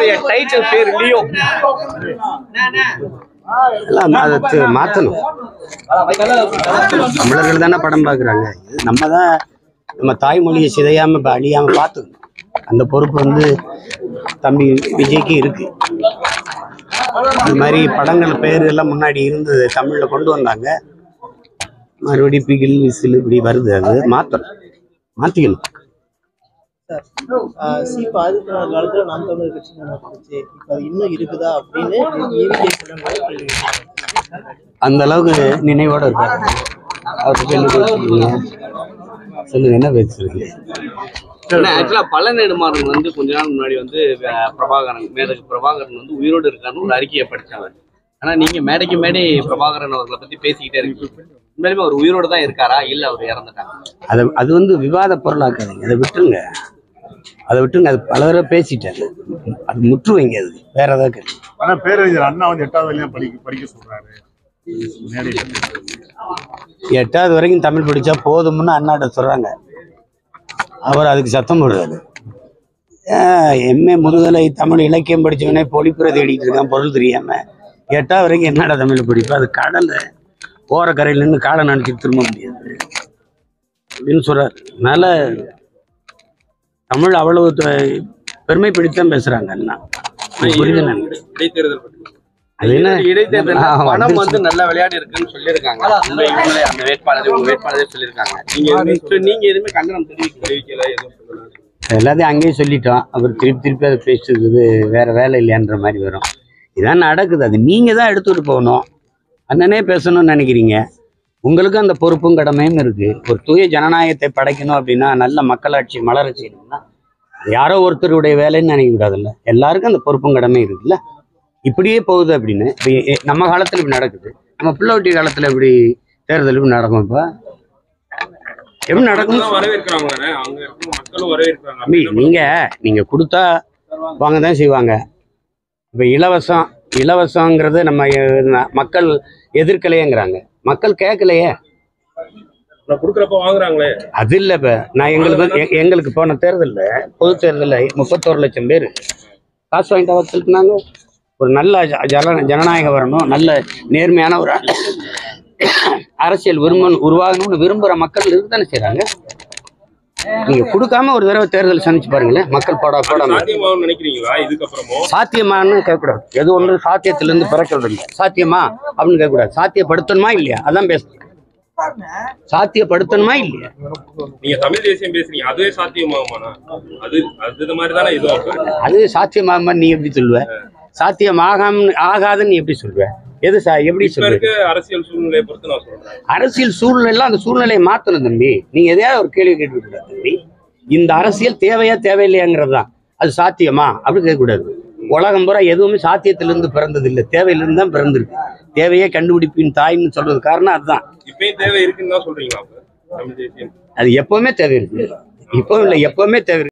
உங்களுடைய டைட்டில் பேர் லியோ எல்லாம் அதை தி- மாத்தணும் தமிழர்கள் தானே படம் பார்க்குறாங்க இது நம்ம தான் நம்ம தாய்மொழியை சிதையாம இப்ப அழியாம பார்த்துக்கணும் அந்த பொறுப்பு வந்து தம்பி விஜய்க்கு இருக்கு அது மாதிரி படங்கள் பேர் எல்லாம் முன்னாடி இருந்தது தமிழ்ல கொண்டு வந்தாங்க மறுபடியும் பிகில் விசில் இப்படி வருது அது மாத்தணும் மாத்திக்கணும் ஆஹ் சி பாதிப்பு காலத்துல நாம் தமிழர் கட்சி நடந்துச்சு இப்ப அது இன்னும் இருக்குதா அப்படின்னு ஈவிகே சொல்லுங்க கேள்வி அந்த அளவுக்கு நினைவோட இருக்காரு அவருக்கு என்ன பேசுறீங்க சொல்லுங்க என்ன பேசுறீங்க ஆக்சுவலா பல நெடுமாறன் வந்து கொஞ்ச நாள் முன்னாடி வந்து அஹ், பிரபாகரன் மேதகு பிரபாகரன் வந்து உயிரோடு இருக்காருன்னு ஒரு அறிக்கையை படிச்சாங்க ஆனா நீங்க மேடைக்கு மேடை பிரபாகரன் அவர்களை பத்தி பேசிக்கிட்டே இருக்கீங்க உண்மையிலுமே அவர் உயிரோடு தான் இருக்காரா இல்ல அவர் இறந்துட்டாங்க அதை அது வந்து விவாத பொருளாக்காதீங்க அதை விட்டுருங்க அதை விட்டுருங்க அது பல தடவை பேசிட்டாரு அது முற்று வைங்க அது வேற ஏதாவது கேள்வி. ஆனா பேரறிஞர் அண்ணா வந்து எட்டாவது வரையும் படிக்க படிக்க சொல்றாரு மேடையில. எட்டாவது வரைக்கும் தமிழ் படிச்சா போதும்னு அண்ணாட்ட சொல்றாங்க அவர் அதுக்கு சத்தம் போடுறாரு எம்ஏ முதுகலை தமிழ் இலக்கியம் படிச்சவனே பொழிப்புரை தேடிட்டு இருக்கான் பொருள் தெரியாம எட்டாவது வரைக்கும் என்னடா தமிழ் படிப்பு அது கடல்ல ஓரக்கரையில இருந்து காடை நினைச்சிட்டு திரும்ப முடியாது அப்படின்னு சொல்றாரு அதனால தமிழ் அவ்வளவு த- பெருமைப்படுத்தித்தான் பேசுறாங்க அண்ணா புரியுது நினைக்கிறேன். இடைத்தேர்தல் பற்றி. அது என்ன இடைத்தேர்தல் ஆ, பணம் வந்துருச்சு. வந்து நல்ல விளையாடி இருக்குன்னு சொல்லியிருக்காங்க உங்க இவங்களே அந்த வேட்பாளர் உங்க வேட்பாளரே சொல்லியிருக்காங்க நீங்க எதுவுமே நீங்க எதுவுமே கண்டனம் தெரிவிக்க தெரிவிக்கல எதுவும் சொல்லல எல்லாத்தையும் அங்கேயே சொல்லிட்டோம் அவர் திருப்பி திருப்பி அதை பேசுறது வேற வேலை இல்லையான்ற மாதிரி வரும் இதான் நடக்குது அது நீங்க தான் எடுத்துட்டு போகணும் அண்ணனே பேசணும்னு நினைக்கிறீங்க உங்களுக்கும் அந்த பொறுப்பும் கடமையும் இருக்கு ஒரு தூய ஜனநாயகத்தை படைக்கணும் அப்படின்னா நல்ல மக்களாட்சி மலர செய்யணும்னா அது யாரோ ஒருத்தருடைய வேலைன்னு நினைக்க கூடாதுல்ல எல்லாருக்கும் அந்த பொறுப்பும் கடமை இருக்குல்ல இப்படியே போகுது அப்படின்னு இப்ப எ- நம்ம காலத்துல இப்படி நடக்குது நம்ம பிள்ளைவட்டி காலத்துல இப்படி தேர்தல் இப்படி நடக்கும் இப்போ எப்படி நடக்கும் வரவேற்கிறாங்க அங்க இருக்கிற மக்களும் வரவேற்கிறாங்க தம்பி நீங்க நீங்க கொடுத்தா வாங்க தான் செய்வாங்க இப்ப இலவசம் இலவசங்கிறது நம்ம எ- ந- மக்கள் எதிர்க்கலையேங்கிறாங்க மக்கள் கேட்கலையே நான் கொடுக்குறப்ப வாங்குறாங்களே அது இல்ல இப்ப நான் எங்களுக்கு வந்து- எ- எங்களுக்கு போன தேர்தல்ல பொது தேர்தல்ல முப்பத்தோரு லட்சம் பேர் காசு வாங்கிட்டு வச்சுருந்தாங்க ஒரு நல்ல ஜ- ஜன ஜனநாயகம் வரணும் நல்ல நேர்மையான ஒரு அரசியல் விரும்பணும் உருவாகணும்னு விரும்புற மக்கள் இருக்குதானே செய்றாங்க நீங்க கொடுக்காம ஒரு தடவை தேர்தல் சந்திச்சு பாருங்களேன் மக்கள் போடா போடாம சாத்தியமாகும் நினைக்கிறீங்களா இதுக்கப்புறமும் சாத்தியமான்னு கேட்கக்கூடாது எது ஒன்று சாத்தியத்திலிருந்து பிறக்கிறது இல்லை சாத்தியமா அப்படின்னு கேட்கக்கூடாது சாத்தியப்படுத்தணுமா இல்லையா அதான் பேசுறேன் சாத்தியப்படுத்தணுமா இல்லையா நீங்க தமிழ் தேசியம் பேசுறீங்க அதுவே சாத்தியமாகுமாண்ணா அது அது இது மாதிரி தானே இதுவும் அது சாத்தியமாகாம நீ எப்படி சொல்லுவ சாத்தியமாகாம ஆகாதுன்னு நீ எப்படி சொல்லுவ எது சா எப்படி இப்ப சொல்லுவ இருக்க அரசியல் சூழ்நிலையை பொறுத்து நான் சொல்றேன் அரசியல் சூழ்நிலை அந்த சூழ்நிலையை மாத்தணும் தம்பி நீங்க எதையாவது ஒரு கேள்வி கேட்டுக்கூடாது தம்பி இந்த அரசியல் தேவையா தேவையில்லையாங்கிறது தான் அது சாத்தியமா அப்படி கேட்கக்கூடாது உலகம் பூரா எதுவுமே சாத்தியத்திலிருந்து பிறந்தது இல்லை தேவையிலிருந்து தான் பிறந்திருக்கு தேவையே கண்டுபிடிப்பின் தாய்ன்னு சொல்றது காரணம் அதுதான் இப்பயும் தேவை இருக்குன்னு தான் சொல்றீங்களா அப்ப தமிழ் தேசியம் அது எப்பவுமே தேவை இருக்கு இப்பவும் இல்லை எப்பவுமே தேவை இருக்கு